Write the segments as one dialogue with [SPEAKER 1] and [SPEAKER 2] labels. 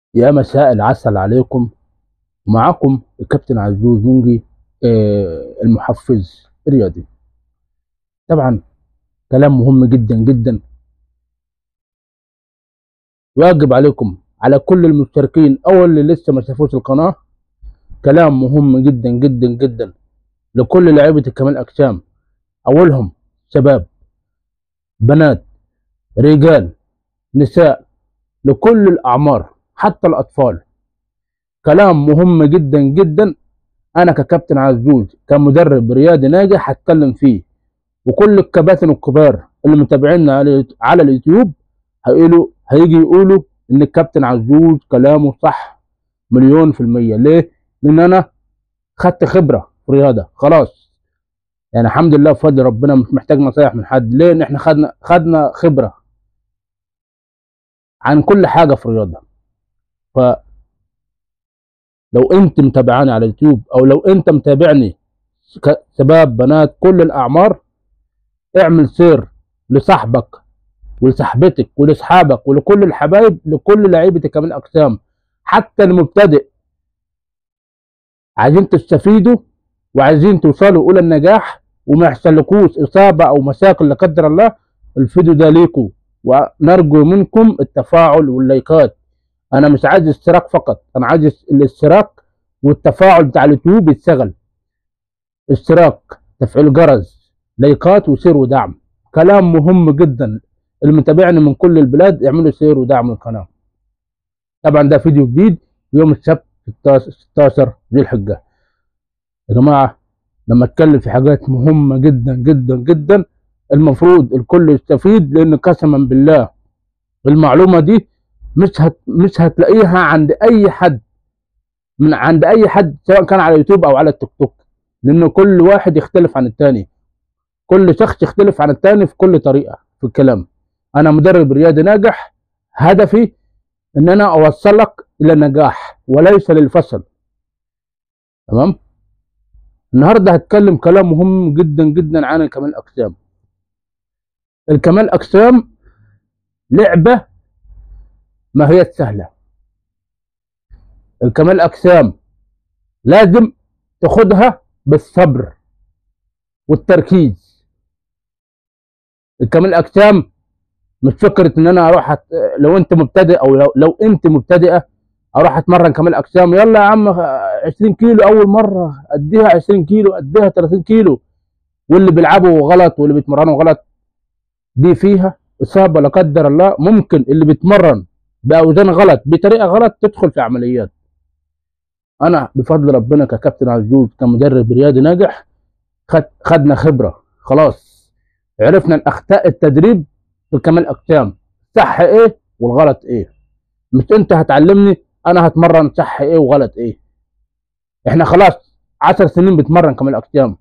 [SPEAKER 1] يا مساء العسل عليكم معكم الكابتن عزوز منجي آه، المحفز الرياضي طبعا كلام مهم جدا جدا واجب عليكم على كل المشتركين او اللي لسه ما شافوش القناه كلام مهم جدا جدا جدا لكل لعيبه الكمال اجسام اولهم شباب بنات رجال نساء لكل الاعمار حتى الاطفال كلام مهم جدا جدا انا ككابتن عزوز كمدرب رياضي ناجح هتكلم فيه وكل الكباتن الكبار اللي متابعينا على على اليوتيوب هيقولوا هيجي يقولوا ان الكابتن عزوز كلامه صح مليون في المية ليه؟ لان انا خدت خبرة في رياضة خلاص يعني الحمد لله بفضل ربنا مش محتاج نصايح من حد ليه؟ ان احنا خدنا خدنا خبرة عن كل حاجة في الرياضة ف لو انت متابعاني على اليوتيوب او لو انت متابعني ك- شباب بنات كل الاعمار اعمل سير لصاحبك ولصاحبتك ولاصحابك ولكل الحبايب لكل لعيبه كمان اقسام حتى المبتدئ عايزين تستفيدوا وعايزين توصلوا الى النجاح وما يحصلكوش اصابه او مشاكل لا قدر الله الفيديو ده ليكم ونرجو منكم التفاعل واللايكات انا مش عايز اشتراك فقط انا عايز الاشتراك والتفاعل بتاع اليوتيوب يتشغل اشتراك تفعيل جرس لايكات وشير ودعم كلام مهم جدا اللي متابعني من كل البلاد يعملوا شير ودعم القناه طبعا ده فيديو جديد يوم السبت 16 16 ذي الحجه يا جماعه لما اتكلم في حاجات مهمه جدا جدا جدا المفروض الكل يستفيد لان قسما بالله المعلومه دي مش هت مش هتلاقيها عند اي حد من عند اي حد سواء كان على يوتيوب او على التيك توك لان كل واحد يختلف عن التاني كل شخص يختلف عن التاني في كل طريقه في الكلام انا مدرب رياضي ناجح هدفي ان انا اوصلك الى النجاح وليس للفشل تمام النهارده هتكلم كلام مهم جدا جدا عن الكمال الاجسام الكمال اجسام لعبه ما هي سهله الكمال اجسام لازم تاخدها بالصبر والتركيز الكمال اجسام مش فكره ان انا اروح أت... لو انت مبتدئ او لو, لو انت مبتدئه اروح اتمرن كمال اجسام يلا يا عم 20 كيلو اول مره اديها 20 كيلو اديها 30 كيلو واللي بيلعبوا غلط واللي بيتمرنوا غلط دي فيها اصابه لا قدر الله ممكن اللي بيتمرن باوزان غلط بطريقه غلط تدخل في عمليات انا بفضل ربنا ككابتن عزوز كمدرب رياضي ناجح خد خدنا خبره خلاص عرفنا الاخطاء التدريب في كمال اجسام صح ايه والغلط ايه مش انت هتعلمني انا هتمرن صح ايه وغلط ايه احنا خلاص عشر سنين بتمرن كمال اجسام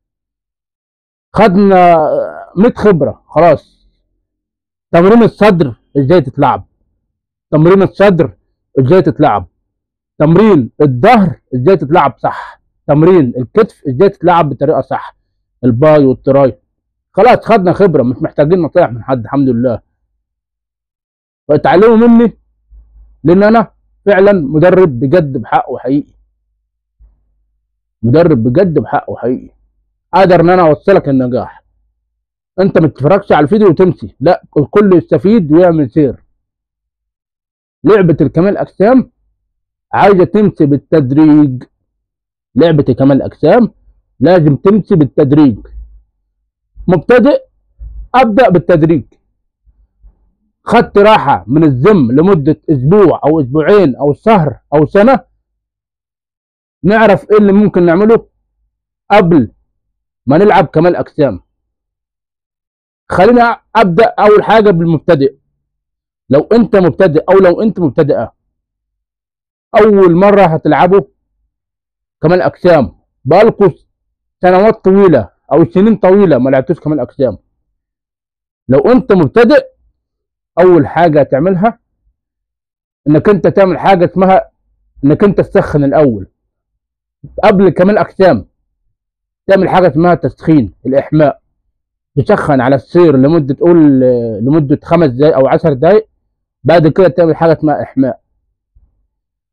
[SPEAKER 1] خدنا 100 خبره خلاص تمرين الصدر ازاي تتلعب تمرين الصدر ازاي تتلعب تمرين الظهر ازاي تتلعب صح تمرين الكتف ازاي تتلعب بطريقه صح الباي والتراي خلاص خدنا خبره مش محتاجين نصايح من حد الحمد لله فاتعلموا مني لان انا فعلا مدرب بجد بحقه حقيقي مدرب بجد بحقه حقيقي اقدر ان انا اوصلك النجاح انت ما تتفرجش على الفيديو وتمشي لا الكل يستفيد ويعمل سير لعبه الكمال اجسام عايزه تمشي بالتدريج لعبه كمال اجسام لازم تمشي بالتدريج مبتدئ ابدا بالتدريج خدت راحه من الزم لمده اسبوع او اسبوعين او شهر او سنه نعرف ايه اللي ممكن نعمله قبل ما نلعب كمال اجسام خلينا ابدا اول حاجه بالمبتدئ لو انت مبتدئ او لو انت مبتدئه اول مره هتلعبوا كمال اجسام بقالكوا سنوات طويله او سنين طويله ما لعبتوش كمال اجسام لو انت مبتدئ اول حاجه هتعملها انك انت تعمل حاجه اسمها انك انت تسخن الاول قبل كمال اجسام تعمل حاجه اسمها تسخين الاحماء تسخن على السير لمده تقول لمده خمس دقائق او عشر دقائق بعد كده تعمل حاجه اسمها احماء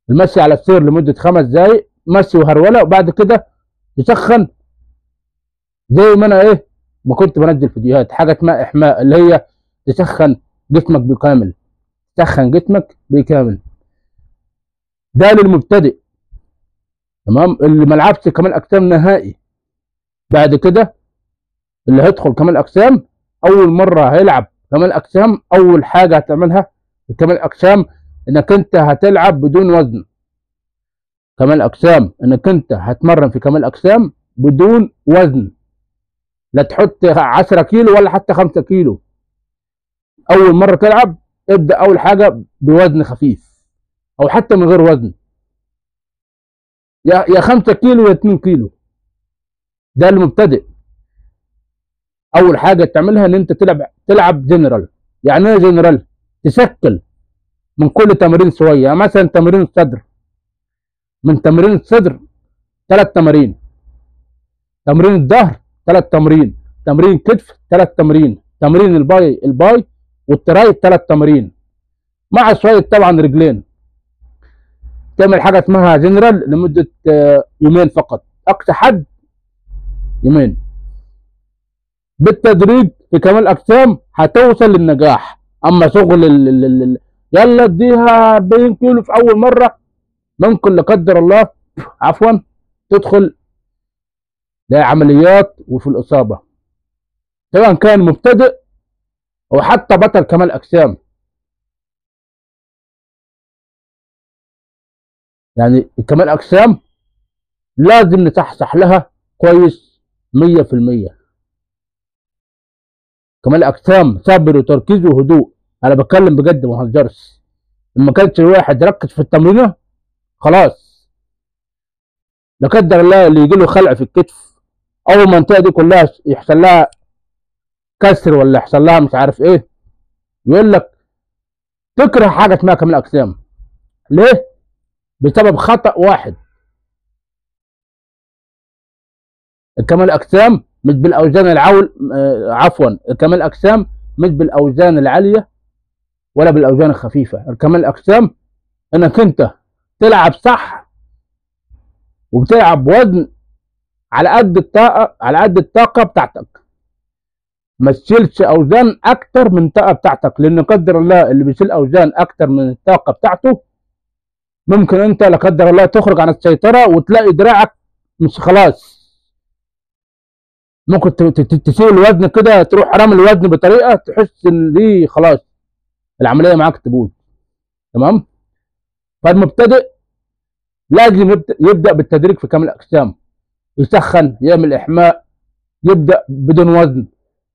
[SPEAKER 1] المشي على السير لمده خمس دقايق مشي وهروله وبعد كده تسخن زي ما انا ايه ما كنت بنزل فيديوهات حاجه اسمها احماء اللي هي تسخن جسمك بكامل تسخن جسمك بكامل ده للمبتدئ تمام اللي ما لعبش كمال اجسام نهائي بعد كده اللي هيدخل كمال اجسام اول مره هيلعب كمال اجسام اول حاجه هتعملها في كمال اجسام انك انت هتلعب بدون وزن كمال اجسام انك انت هتمرن في كمال اجسام بدون وزن لا تحط 10 كيلو ولا حتى 5 كيلو اول مره تلعب ابدا اول حاجه بوزن خفيف او حتى من غير وزن يا يا 5 كيلو يا 2 كيلو ده المبتدئ اول حاجه تعملها ان انت تلعب تلعب جنرال يعني ايه جنرال تشكل من كل تمرين شويه يعني مثلا تمرين الصدر من تمرين الصدر ثلاث تمارين تمرين الظهر ثلاث تمرين تمرين كتف ثلاث تمرين تمرين الباي الباي والتراي ثلاث تمارين مع شويه طبعا رجلين تعمل حاجه اسمها جنرال لمده آه، يومين فقط اقصى حد يومين بالتدريج في كمال اجسام هتوصل للنجاح اما شغل ال ال ال ال- يلا اديها 40 كيلو في اول مره ممكن لا قدر الله عفوا تدخل لعمليات وفي الاصابه سواء كان مبتدئ او حتى بطل كمال اجسام يعني كمال اجسام لازم نصحصح لها كويس 100% كمال اجسام صبر وتركيز وهدوء انا بتكلم بجد ما بهزرش لما كانش الواحد يركز في التمرينه خلاص لا قدر الله اللي يجي له خلع في الكتف او المنطقه دي كلها يحصل لها كسر ولا يحصل لها مش عارف ايه يقول لك تكره حاجه اسمها كمال اجسام ليه بسبب خطا واحد الكمال اجسام مش بالاوزان العول آه، عفوا الكمال اجسام مش بالاوزان العاليه ولا بالاوزان الخفيفه الكمال اجسام انك انت تلعب صح وبتلعب بوزن على قد الطاقه على قد الطاقه بتاعتك ما تشيلش اوزان اكتر من الطاقه بتاعتك لان قدر الله اللي بيشيل اوزان اكتر من الطاقه بتاعته ممكن انت لا قدر الله تخرج عن السيطره وتلاقي دراعك مش خلاص ممكن ت- ت- تشيل الوزن كده تروح رامي الوزن بطريقه تحس ان دي خلاص العمليه معاك تبوظ تمام فالمبتدئ لازم يبدا يبدا بالتدريج في كامل الاجسام يسخن يعمل احماء يبدا بدون وزن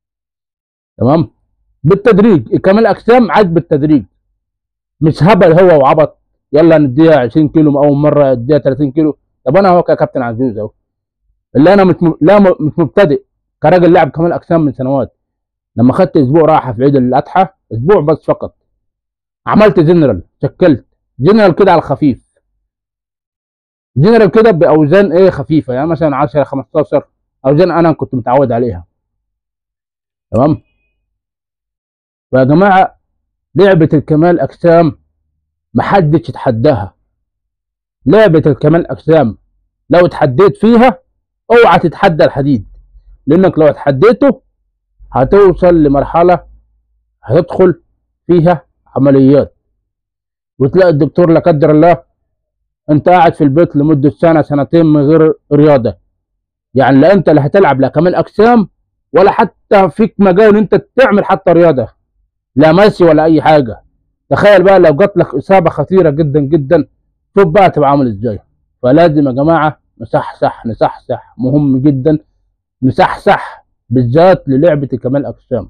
[SPEAKER 1] تمام بالتدريج كمال الاجسام عاد بالتدريج مش هبل هو وعبط يلا نديها 20 كيلو من اول مره اديها 30 كيلو طب انا هو ككابتن عزوز اهو اللي انا مش م... لا م... مش مبتدئ كراجل لاعب كمال اجسام من سنوات لما خدت اسبوع راحه في عيد الاضحى اسبوع بس فقط عملت جنرال شكلت جنرال كده على الخفيف جنرال كده باوزان ايه خفيفه يعني مثلا 10 15 اوزان انا كنت متعود عليها تمام فيا جماعه لعبه الكمال اجسام محدش يتحداها لعبه الكمال اجسام لو اتحديت فيها اوعى تتحدى الحديد لانك لو اتحديته هتوصل لمرحله هتدخل فيها عمليات وتلاقي الدكتور لا قدر الله انت قاعد في البيت لمده سنه سنتين من غير رياضه يعني لا انت اللي هتلعب لا كمال اجسام ولا حتى فيك مجال ان انت تعمل حتى رياضه لا ماشي ولا اي حاجه تخيل بقى لو جات لك اصابه خطيره جدا جدا شوف بقى تبقى عامل ازاي فلازم يا جماعه نصحصح نصحصح مهم جدا نصحصح بالذات للعبه كمال اجسام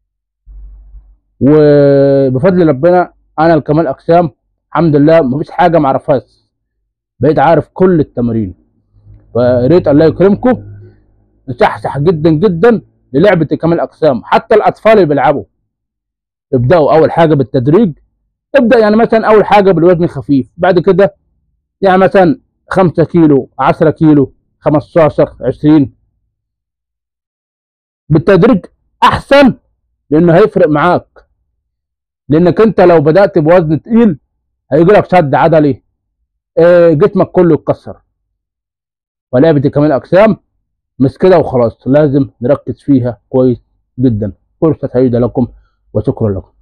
[SPEAKER 1] وبفضل ربنا انا الكمال اجسام الحمد لله مفيش حاجه ما اعرفهاش بقيت عارف كل التمارين فيا ريت الله يكرمكم نصحصح جدا جدا للعبه كمال اجسام حتى الاطفال اللي بيلعبوا ابداوا اول حاجه بالتدريج ابدا يعني مثلا اول حاجه بالوزن الخفيف بعد كده يعني مثلا 5 كيلو 10 كيلو 15 20 بالتدريج احسن لانه هيفرق معاك لانك انت لو بدات بوزن تقيل هيجي لك شد عضلي آه، جسمك كله يتكسر ولعبة كمال الأجسام مش كده وخلاص لازم نركز فيها كويس جدا فرصة سعيدة لكم وشكرا لكم